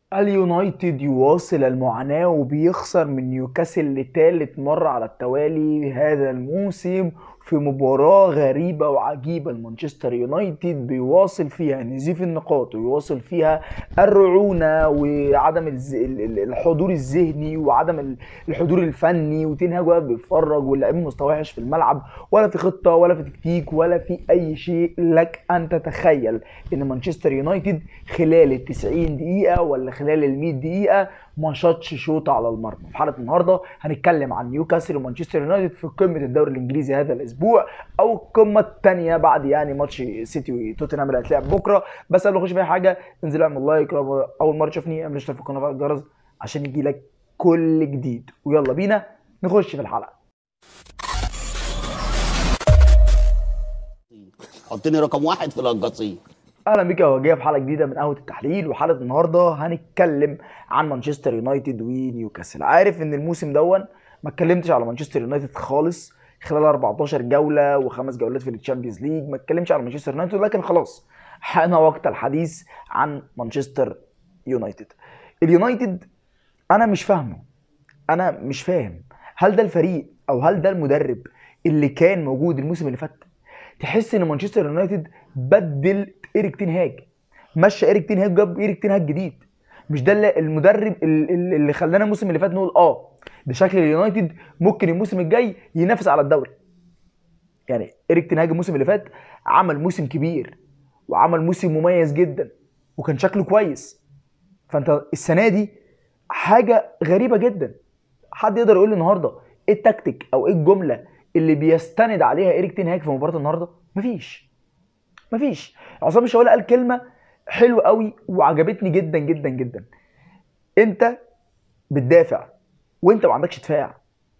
اليونايتد يواصل المعاناة وبيخسر من نيوكاسل لثالث مرة على التوالي هذا الموسم في مباراة غريبة وعجيبة لمانشستر يونايتد بيواصل فيها نزيف النقاط ويواصل فيها الرعونة وعدم الز- ال- ال- الحضور الذهني وعدم ال- الحضور الفني وتنهاج واقف بيتفرج واللاعبين مستوى وحش في الملعب ولا في خطة ولا في تكتيك ولا في أي شيء لك أن تتخيل إن مانشستر يونايتد خلال ال 90 دقيقة ولا خلال ال 100 دقيقة ما شاطش شوطة على المرمى في حلقة النهاردة هنتكلم عن نيوكاسل ومانشستر يونايتد في قمة الدوري الإنجليزي هذا الأسبوع أو القمة الثانية بعد يعني ماتش سيتي وتوتنهام اللي هيتلعب بكرة بس قبل ما نخش في أي حاجة انزل اعمل لايك لو أول مرة تشوفني اعمل اشتراك في القناة وفعل الجرس عشان يجيلك كل جديد ويلا بينا نخش في الحلقة حطني رقم واحد في القصيم اهلا بيك يا وجيه في حلقه جديده من قهوه التحليل وحلقه النهارده هنتكلم عن مانشستر يونايتد ونيوكاسل عارف ان الموسم دون ما اتكلمتش على مانشستر يونايتد خالص خلال 14 جوله وخمس جولات في التشامبيونز ليج ما اتكلمش على مانشستر يونايتد لكن خلاص حان وقت الحديث عن مانشستر يونايتد اليونايتد انا مش فاهمه انا مش فاهم هل ده الفريق او هل ده المدرب اللي كان موجود الموسم اللي فات تحس ان مانشستر يونايتد بدل ايريك تين هاج مشى ايريك تين هاج جاب ايريك تين هاج جديد مش ده اللي المدرب ال- ال- اللي خلانا الموسم اللي فات نقول اه ده شكل اليونايتد ممكن الموسم الجاي ينافس على الدوري يعني ايريك تين هاج الموسم اللي فات عمل موسم كبير وعمل موسم مميز جدا وكان شكله كويس فانت السنه دي حاجه غريبه جدا حد يقدر يقول لي النهارده ايه التكتيك او ايه الجمله اللي بيستند عليها ايريك تين هاج في مباراه النهارده مفيش مفيش عصام الشوالي قال كلمه حلوه قوي وعجبتني جدا جدا جدا انت بتدافع وانت ما عندكش دفاع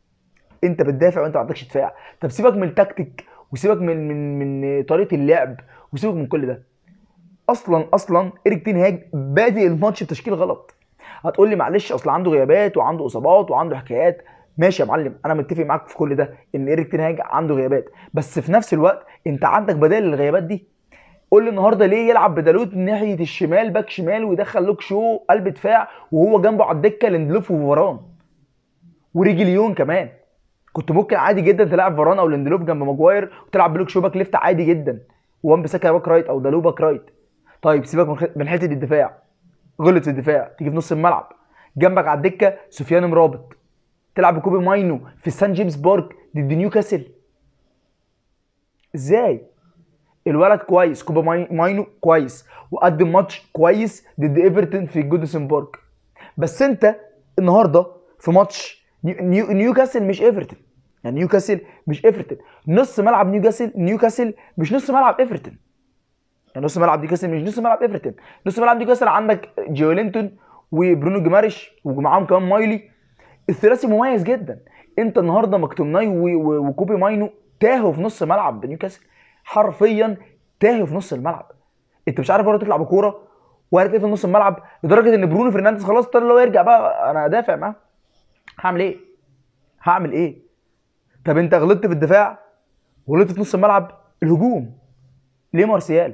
انت بتدافع وانت ما عندكش دفاع طب سيبك من التكتيك وسيبك من من من طريقه اللعب وسيبك من كل ده اصلا اصلا ايريك تين هاج بادئ الماتش بتشكيل غلط هتقول لي معلش اصل عنده غيابات وعنده اصابات وعنده حكايات ماشي يا معلم انا متفق معاك في كل ده ان ايريك تين هاج عنده غيابات بس في نفس الوقت انت عندك بدائل للغيابات دي قول لي النهارده ليه يلعب بدالوت ناحيه الشمال باك شمال ويدخل لوك شو قلب دفاع وهو جنبه على الدكه ليندلوف وفاران وريجيليون كمان كنت ممكن عادي جدا تلعب فاران او ليندلوف جنب ماجواير وتلعب بلوك شو باك ليفت عادي جدا وان بيساكا باك رايت او دالو باك رايت طيب سيبك من خ- من حته الدفاع غلط في الدفاع تيجي في نص الملعب جنبك على الدكه سفيان مرابط تلعب بكوبي ماينو في سان جيمس بارك ضد نيوكاسل ازاي الولد كويس كوبا ماي- ماينو كويس وقدم ماتش كويس ضد ايفرتون في جودسون بارك بس انت النهارده في ماتش نيو نيو نيوكاسل مش ايفرتون يعني نيوكاسل مش ايفرتون نص ملعب نيوكاسل نيوكاسل مش نص ملعب ايفرتون يعني نص ملعب نيوكاسل مش نص ملعب ايفرتون نص ملعب نيوكاسل عندك جويلينتون وبرونو جماريش ومعاهم كمان مايلي الثلاثي مميز جدا انت النهارده مكتومناي و- و- وكوبي ماينو تاهوا في نص ملعب نيوكاسل حرفيا تاهوا في نص الملعب انت مش عارف ولا تطلع بكوره ولا تقفل نص الملعب لدرجه ان برونو فرنانديز خلاص اضطر اللي هو يرجع بقى انا هدافع معاه هعمل ايه؟ هعمل ايه؟ طب انت غلطت في الدفاع وغلطت في نص الملعب الهجوم ليه مارسيال؟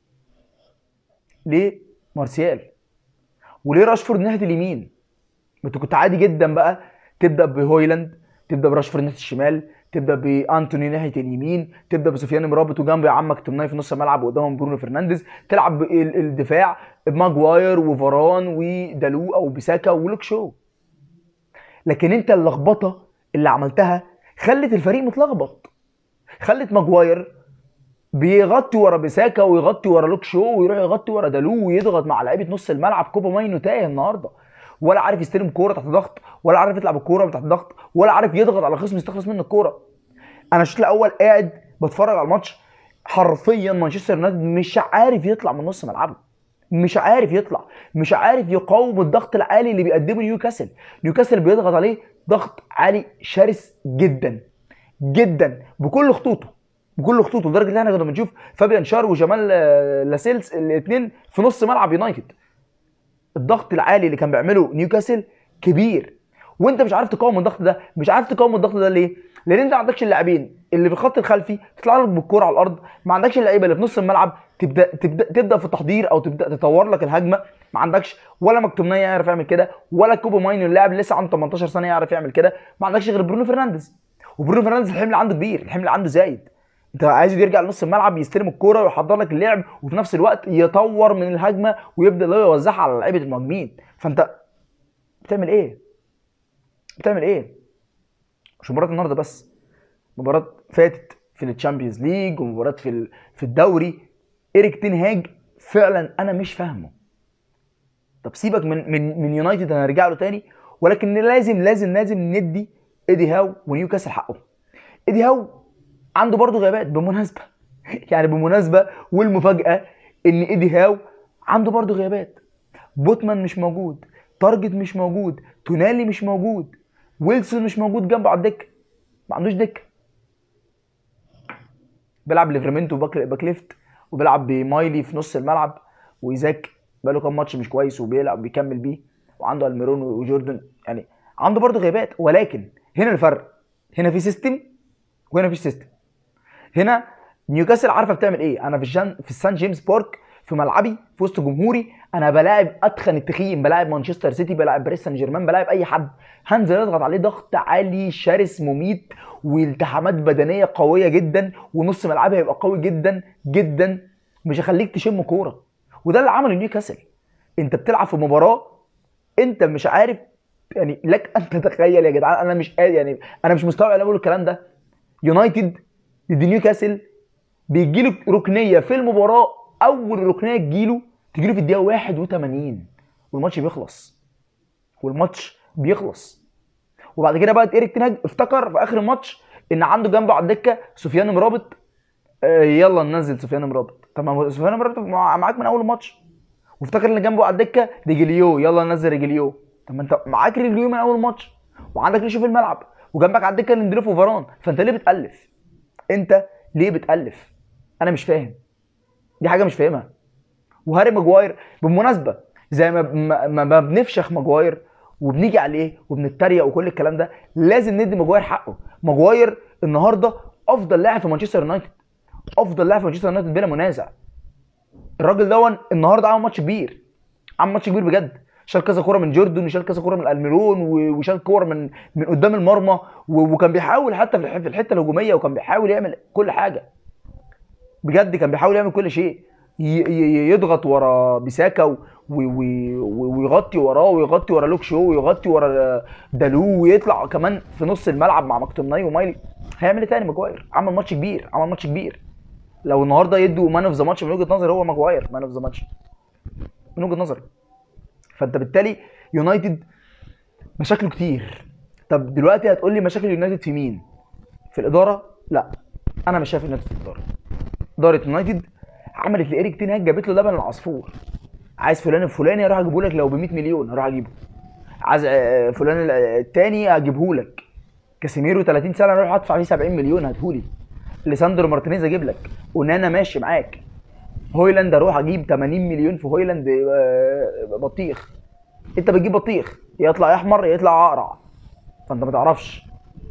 ليه مارسيال؟ وليه راشفورد ناحيه اليمين؟ ما انت كنت عادي جدا بقى تبدا بهويلاند تبدا براشفورد ناحيه الشمال تبدا بانتوني ناحيه اليمين تبدا بسفيان مرابط وجنب عمك تمناي في نص الملعب وقدامهم برونو فرنانديز تلعب بال- الدفاع بماجواير وفاران ودالو او بيساكا ولوك شو لكن انت اللخبطه اللي عملتها خلت الفريق متلخبط خلت ماجواير بيغطي ورا بيساكا ويغطي ورا لوك شو ويروح يغطي ورا دالو ويضغط مع لعيبه نص الملعب كوبا ماينو تايه النهارده ولا عارف يستلم كوره تحت ضغط ولا عارف يطلع بالكوره تحت ضغط ولا عارف يضغط على خصم يستخلص منه الكوره انا الشوط الاول قاعد بتفرج على الماتش حرفيا مانشستر يونايتد مش عارف يطلع من نص ملعبه مش عارف يطلع مش عارف يقاوم الضغط العالي اللي بيقدمه نيوكاسل نيوكاسل بيضغط عليه ضغط عالي شرس جدا جدا بكل خطوطه بكل خطوطه لدرجه ان احنا كنا بنشوف فابيان شار وجمال آه، لاسيلز الاثنين في نص ملعب يونايتد الضغط العالي اللي كان بيعمله نيوكاسل كبير وانت مش عارف تقاوم الضغط ده مش عارف تقاوم الضغط ده ليه لان انت ما عندكش اللاعبين اللي في الخط الخلفي تطلع لك بالكوره على الارض ما عندكش اللعيبه اللي في نص الملعب تبدا تبدا تبدا في التحضير او تبدا تطور لك الهجمه ما عندكش ولا مكتومنيه يعرف يعمل كده ولا كوبو ماينو اللاعب اللي لسه عنده 18 سنه يعرف يعمل كده ما عندكش غير برونو فرنانديز وبرونو فرنانديز الحمل عنده كبير الحمل عنده زايد انت عايزه يرجع لنص الملعب يستلم الكوره ويحضر لك اللعب وفي نفس الوقت يطور من الهجمه ويبدا اللي هو يوزعها على لعيبه المهاجمين فانت بتعمل ايه؟ بتعمل ايه؟ مش مباراه النهارده بس مباراه فاتت في التشامبيونز ليج ومباراه في ال- في الدوري ايريك تين هاج فعلا انا مش فاهمه طب سيبك من من من يونايتد انا هرجع له تاني ولكن لازم لازم لازم ندي ايدي هاو ونيوكاسل حقه ايدي هاو عنده برضه غيابات بالمناسبه يعني بالمناسبه والمفاجاه ان ايدي هاو عنده برضه غيابات بوتمان مش موجود تارجت مش موجود تونالي مش موجود ويلسون مش موجود جنبه على الدكه ما عندوش دكه بيلعب ليفرمنتو باك باك ليفت وبيلعب بمايلي في نص الملعب وايزاك بقاله كام ماتش مش كويس وبيلعب بيكمل بيه وعنده الميرون وجوردن يعني عنده برضه غيابات ولكن هنا الفرق هنا في سيستم وهنا في سيستم هنا نيوكاسل عارفه بتعمل ايه انا في الجان في السان جيمس بارك في ملعبي في وسط جمهوري انا بلاعب اتخن التخين بلاعب مانشستر سيتي بلاعب باريس سان جيرمان بلاعب اي حد هنزل اضغط عليه ضغط عالي شرس مميت والتحامات بدنيه قويه جدا ونص ملعبي هيبقى قوي جدا جدا مش هخليك تشم كوره وده اللي عمله نيوكاسل انت بتلعب في مباراه انت مش عارف يعني لك ان تتخيل يا جدعان انا مش قادر يعني انا مش مستوعب انا بقول الكلام ده يونايتد ضد نيوكاسل بيجي له ركنيه في المباراه اول ركنيه تجيله تجيله في الدقيقه 81 والماتش بيخلص والماتش بيخلص وبعد كده بقى ايريك تنهاج افتكر في اخر الماتش ان عنده جنبه على الدكه سفيان مرابط آه يلا ننزل سفيان مرابط طب ما هو سفيان مرابط مع- معاك من اول الماتش وافتكر ان جنبه على الدكه ريجيليو يلا ننزل ريجيليو طب ما انت معاك ريجيليو من اول ماتش وعندك ريشو في الملعب وجنبك على الدكه ليندلوف وفاران فانت ليه بتالف انت ليه بتالف انا مش فاهم دي حاجه مش فاهمها وهاري ماجواير بالمناسبه زي ما ما, ما, ما بنفشخ ماجواير وبنيجي عليه وبنتريق وكل الكلام ده لازم ندي ماجواير حقه ماجواير النهارده افضل لاعب في مانشستر يونايتد افضل لاعب في مانشستر يونايتد بلا منازع الراجل دون النهارده عمل ماتش كبير عمل ماتش كبير بجد شال كذا كوره من جوردن وشال كذا كوره من الميرون و- وشال كوره من من قدام المرمى و- وكان بيحاول حتى في الح- في الحته الهجوميه وكان بيحاول يعمل كل حاجه بجد كان بيحاول يعمل كل شيء ي- ي- يضغط ورا بيساكا و- و- و- ويغطي وراه ويغطي ورا لوك شو ويغطي ورا دالو ويطلع كمان في نص الملعب مع مكتومناي ومايلي هيعمل ايه تاني ماجواير عمل ماتش كبير عمل ماتش كبير لو النهارده يدوا مان اوف ذا ماتش من وجهه نظري هو ماجواير مان اوف ذا ماتش من وجهه نظري فانت بالتالي يونايتد مشاكله كتير طب دلوقتي هتقول لي مشاكل يونايتد في مين في الاداره لا انا مش شايف يونايتد في الاداره اداره يونايتد عملت لايريك تين هاج جابت له لبن العصفور عايز فلان الفلاني اروح اجيبه لك لو ب 100 مليون هروح اجيبه عايز آه، فلان ال- التاني اجيبه لك كاسيميرو 30 سنه اروح ادفع فيه 70 مليون هاتهولي ليساندرو مارتينيز اجيب لك ونانا ماشي معاك هويلاند اروح اجيب 80 مليون في هويلاند آه، بطيخ انت بتجيب بطيخ يا يطلع احمر يا يطلع اقرع فانت ما تعرفش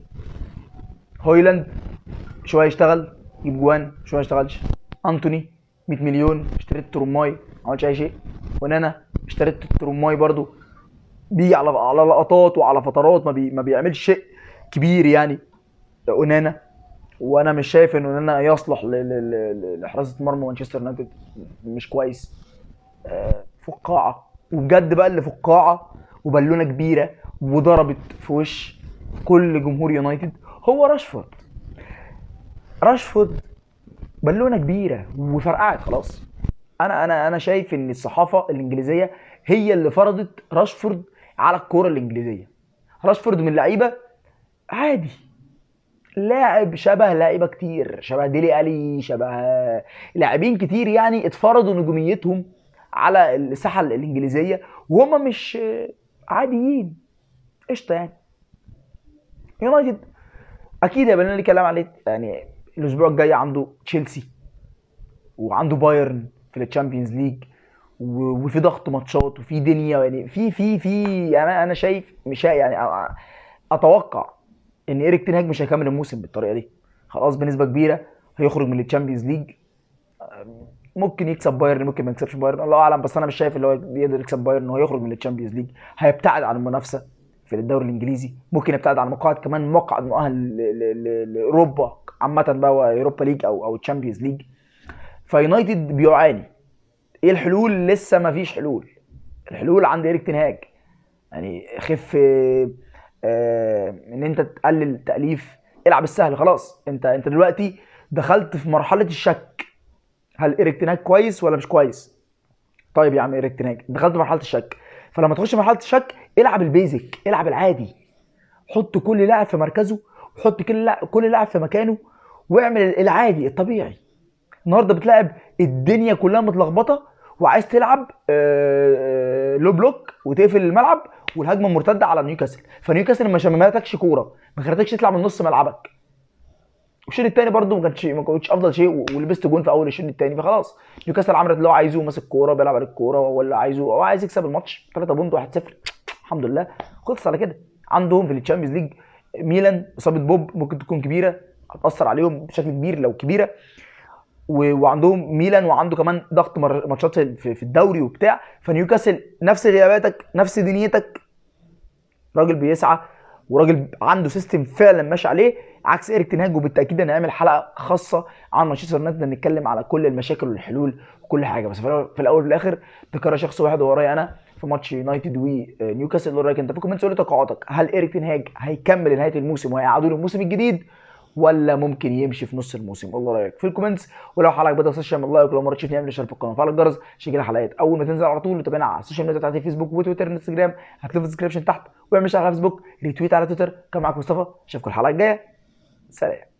هويلاند شويه يشتغل يجيب جوان شويه ما يشتغلش انتوني 100 مليون اشتريت تروماي ما عملش اي شيء ونانا اشتريت تروماي برضو بيجي على على لقطات وعلى فترات ما, بي ما بيعملش شيء كبير يعني اونانا وانا مش شايف ان اونانا يصلح ل- ل- ل- لحراسه مرمى مانشستر يونايتد مش كويس آه، فقاعه وبجد بقى اللي فقاعه وبالونه كبيره وضربت في وش كل جمهور يونايتد هو راشفورد راشفورد بالونه كبيره وفرقعت خلاص انا انا انا شايف ان الصحافه الانجليزيه هي اللي فرضت راشفورد على الكوره الانجليزيه راشفورد من اللعيبه عادي لاعب شبه لعيبه كتير شبه ديلي الي شبه لاعبين كتير يعني اتفرضوا نجوميتهم على الساحه الانجليزيه وهم مش عاديين قشطه يعني يونايتد اكيد هيبقى لنا ليه كلام عليه يعني الاسبوع الجاي عنده تشيلسي وعنده بايرن في الشامبيونز ليج و- وفي ضغط ماتشات وفي دنيا يعني في في في انا انا شايف مش يعني أ- اتوقع ان ايريك تنهاج مش هيكمل الموسم بالطريقه دي خلاص بنسبه كبيره هيخرج من الشامبيونز ليج ممكن يكسب بايرن ممكن ما يكسبش بايرن الله اعلم بس انا مش شايف اللي هو يقدر يكسب بايرن ان هو يخرج من الشامبيونز ليج هيبتعد عن المنافسه في الدوري الانجليزي ممكن يبتعد عن مقاعد كمان مقعد مؤهل ل- ل- ل- لاوروبا عامه بقى هو اوروبا ليج او او تشامبيونز ليج فيونايتد بيعاني ايه الحلول لسه ما فيش حلول الحلول عند ايريك تنهاج يعني خف آه، ان انت تقلل تاليف العب السهل خلاص انت انت دلوقتي دخلت في مرحله الشك هل ايريك تنهاج كويس ولا مش كويس طيب يا عم ايريك تنهاج دخلت في مرحله الشك فلما تخش في مرحله الشك العب البيزك العب العادي حط كل لاعب في مركزه وحط كل لاعب كل لاعب في مكانه واعمل العادي الطبيعي النهارده بتلاعب الدنيا كلها متلخبطه وعايز تلعب آه، آه، لو بلوك وتقفل الملعب والهجمه مرتده على نيوكاسل فنيوكاسل ما شممتكش كوره ما خلتكش تطلع من نص ملعبك والشوط الثاني برده ما كانش ما كانش افضل شيء و- ولبست جون في اول الشوط الثاني فخلاص نيوكاسل عملت اللي هو عايزه ماسك كوره بيلعب على الكوره ولا عايزه هو عايز يكسب الماتش 3 بونت 1-0 الحمد لله خلص على كده عندهم في الشامبيونز ليج ميلان اصابه بوب ممكن تكون كبيره هتاثر عليهم بشكل كبير لو كبيره و- وعندهم ميلان وعنده كمان ضغط مر- ماتشات في في الدوري وبتاع فنيوكاسل نفس غياباتك نفس دنيتك راجل بيسعى وراجل عنده سيستم فعلا ماشي عليه عكس ايريك تنهاج وبالتاكيد هنعمل حلقه خاصه عن مانشستر يونايتد نتكلم على كل المشاكل والحلول وكل حاجه بس في الأول- في الاول وفي الاخر ده قرار شخص واحد ورايا انا في ماتش يونايتد ونيوكاسل قول رايك انت في الكومنتس قول لي توقعاتك هل ايريك تنهاج هيكمل لنهايه الموسم وهيقعدوا له الموسم الجديد ولا ممكن يمشي في نص الموسم قول لي رايك في الكومنتس ولو حلقه بدأ تخش اعمل لايك ولو ما رضيتش اعمل اشتراك في القناه وفعل الجرس عشان يجيلك حلقات اول ما تنزل على طول وتابعنا على السوشيال ميديا بتاعتي فيسبوك وتويتر وانستجرام هتلاقي في الديسكربشن تحت واعمل شير على فيسبوك ريتويت على تويتر كان معاك مصطفى اشوفكم الحلقه الجايه سلام